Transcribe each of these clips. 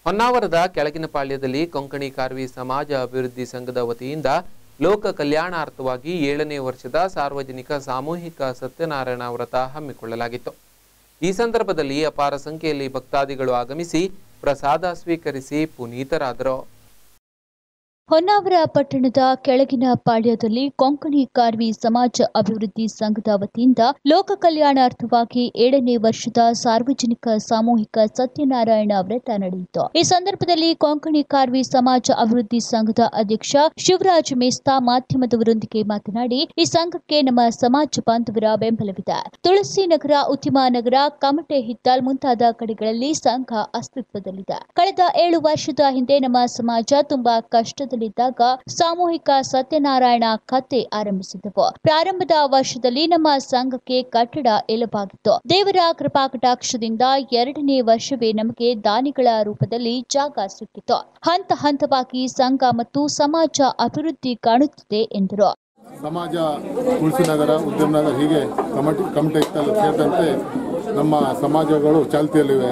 ಹೊನ್ನಾವರದ ಕೆಳಗಿನ ಪಾಳ್ಯದಲ್ಲಿ ಕೊಂಕಣಿ ಕಾರ್ವಿ ಸಮಾಜ ಅಭಿವೃದ್ಧಿ ಸಂಘದ ವತಿಯಿಂದ ಲೋಕ ಕಲ್ಯಾಣಾರ್ಥವಾಗಿ ಏಳನೇ ವರ್ಷದ ಸಾರ್ವಜನಿಕ ಸಾಮೂಹಿಕ ಸತ್ಯನಾರಾಯಣ ವ್ರತ ಹಮ್ಮಿಕೊಳ್ಳಲಾಗಿತ್ತು ಈ ಸಂದರ್ಭದಲ್ಲಿ ಅಪಾರ ಸಂಖ್ಯೆಯಲ್ಲಿ ಭಕ್ತಾದಿಗಳು ಆಗಮಿಸಿ ಪ್ರಸಾದ ಸ್ವೀಕರಿಸಿ ಪುನೀತರಾದರು ಹೊನ್ನಾವರ ಪಟ್ಟಣದ ಕೆಳಗಿನ ಪಾಳ್ಯದಲ್ಲಿ ಕೊಂಕಣಿ ಕಾರ್ವಿ ಸಮಾಜ ಅಭಿವೃದ್ಧಿ ಸಂಘದ ವತಿಯಿಂದ ಲೋಕ ಕಲ್ಯಾಣಾರ್ಥವಾಗಿ ಏಳನೇ ವರ್ಷದ ಸಾರ್ವಜನಿಕ ಸಾಮೂಹಿಕ ಸತ್ಯನಾರಾಯಣ ವ್ರತ ನಡೆಯಿತು ಈ ಸಂದರ್ಭದಲ್ಲಿ ಕೊಂಕಣಿ ಕಾರ್ವಿ ಸಮಾಜ ಅಭಿವೃದ್ಧಿ ಸಂಘದ ಅಧ್ಯಕ್ಷ ಶಿವರಾಜ್ ಮೇಸ್ತಾ ಮಾಧ್ಯಮದವರೊಂದಿಗೆ ಮಾತನಾಡಿ ಈ ಸಂಘಕ್ಕೆ ನಮ್ಮ ಸಮಾಜ ಬಾಂಧವರ ಬೆಂಬಲವಿದೆ ತುಳಸಿ ನಗರ ಉತ್ತಿಮ ನಗರ ಕಮಟೆ ಹಿತ್ತಲ್ ಮುಂತಾದ ಕಡೆಗಳಲ್ಲಿ ಸಂಘ ಅಸ್ತಿತ್ವದಲ್ಲಿದೆ ಕಳೆದ ಏಳು ವರ್ಷದ ಹಿಂದೆ ನಮ್ಮ ಸಮಾಜ ತುಂಬಾ ಕಷ್ಟದಲ್ಲಿದ್ದಾಗ ಸಾಮೂಹಿಕ ಸತ್ಯನಾರಾಯಣ ಕತೆ ಆರಂಭಿಸಿದವು ಪ್ರಾರಂಭದ ವರ್ಷದಲ್ಲಿ ನಮ್ಮ ಸಂಘಕ್ಕೆ ಕಟ್ಟಡ ಇಲ್ಲವಾಗಿತ್ತು ದೇವರ ಕೃಪಾಕಟಾಕ್ಷದಿಂದ ಎರಡನೇ ವರ್ಷವೇ ನಮಗೆ ದಾನಿಗಳ ರೂಪದಲ್ಲಿ ಜಾಗ ಸಿಕ್ಕಿತು ಹಂತ ಹಂತವಾಗಿ ಸಂಘ ಮತ್ತು ಸಮಾಜ ಅಭಿವೃದ್ಧಿ ಕಾಣುತ್ತಿದೆ ಎಂದರು ಸಮಾಜ ತುಳಸಿ ನಗರ ಉದ್ಯಮ ನಗರ ಹೀಗೆ ಕಮಟಿ ಕಮಟೆ ಇತ್ತಲ್ಲ ಸೇರಿದಂತೆ ನಮ್ಮ ಸಮಾಜಗಳು ಚಾಲ್ತಿಯಲ್ಲಿವೆ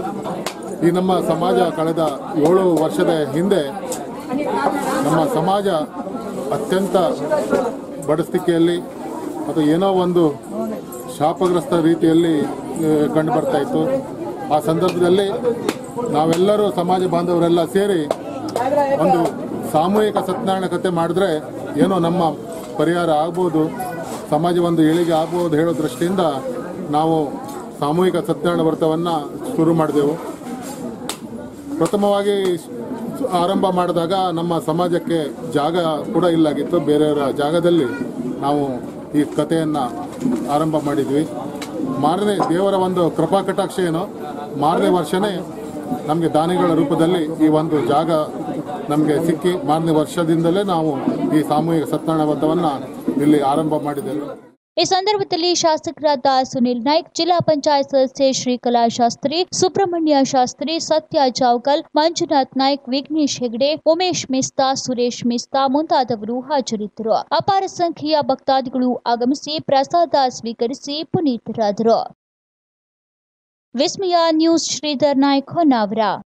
ಈ ನಮ್ಮ ಸಮಾಜ ಕಳೆದ ಏಳು ವರ್ಷದ ಹಿಂದೆ ನಮ್ಮ ಸಮಾಜ ಅತ್ಯಂತ ಬಡಸ್ತಿಕೆಯಲ್ಲಿ ಅಥವಾ ಏನೋ ಒಂದು ಶಾಪಗ್ರಸ್ತ ರೀತಿಯಲ್ಲಿ ಕಂಡು ಬರ್ತಾ ಇತ್ತು ಆ ಸಂದರ್ಭದಲ್ಲಿ ನಾವೆಲ್ಲರೂ ಸಮಾಜ ಬಾಂಧವರೆಲ್ಲ ಸೇರಿ ಒಂದು ಸಾಮೂಹಿಕ ಸತ್ಯನಾರಾಯಣ ಕತೆ ಮಾಡಿದ್ರೆ ಏನೋ ನಮ್ಮ ಪರಿಹಾರ ಆಗ್ಬೋದು ಸಮಾಜ ಒಂದು ಏಳಿಗೆ ಆಗ್ಬೋದು ಹೇಳೋ ದೃಷ್ಟಿಯಿಂದ ನಾವು ಸಾಮೂಹಿಕ ಸತ್ಯನಾರಾಯಣ ವ್ರತವನ್ನು ಶುರು ಮಾಡಿದೆವು ಪ್ರಥಮವಾಗಿ ಆರಂಭ ಮಾಡಿದಾಗ ನಮ್ಮ ಸಮಾಜಕ್ಕೆ ಜಾಗ ಕೂಡ ಇಲ್ಲಾಗಿತ್ತು ಬೇರೆಯವರ ಜಾಗದಲ್ಲಿ ನಾವು ಈ ಕಥೆಯನ್ನು ಆರಂಭ ಮಾಡಿದ್ವಿ ಮಾರನೇ ದೇವರ ಒಂದು ಕೃಪಾ ಕಟಾಕ್ಷ ಏನು ಮಾರನೇ ವರ್ಷನೇ ನಮಗೆ ದಾನಿಗಳ ರೂಪದಲ್ಲಿ ಈ ಒಂದು ಜಾಗ ನಮಗೆ ಸಿಕ್ಕಿ ಮಾರನೇ ವರ್ಷದಿಂದಲೇ ನಾವು ಈ ಸಾಮೂಹಿಕ ಸತ್ಯನಾರಾಯಣ ವ್ರತವನ್ನು ಇಲ್ಲಿ ಆರಂಭ ಮಾಡಿದ್ದೇವೆ ಈ ಸಂದರ್ಭದಲ್ಲಿ ಶಾಸಕರಾದ ಸುನಿಲ್ ನಾಯ್ಕ್ ಜಿಲ್ಲಾ ಪಂಚಾಯತ್ ಸದಸ್ಯೆ ಶ್ರೀಕಲಾ ಶಾಸ್ತ್ರಿ ಸುಬ್ರಹ್ಮಣ್ಯ ಶಾಸ್ತ್ರಿ ಸತ್ಯ ಜಾವ್ಕಲ್ ಮಂಜುನಾಥ್ ನಾಯ್ಕ್ ವಿಘ್ನೇಶ್ ಹೆಗಡೆ ಉಮೇಶ್ ಮಿಸ್ತಾ ಸುರೇಶ್ ಮಿಸ್ತಾ ಮುಂತಾದವರು ಹಾಜರಿದ್ದರು ಅಪಾರ ಸಂಖ್ಯೆಯ ಭಕ್ತಾದಿಗಳು ಆಗಮಿಸಿ ಪ್ರಸಾದ ಸ್ವೀಕರಿಸಿ ಪುನೀತರಾದರು ವಿಸ್ಮಯ ನ್ಯೂಸ್ ಶ್ರೀಧರ್ ನಾಯ್ಕ್ ಹೊನ್ನಾವರ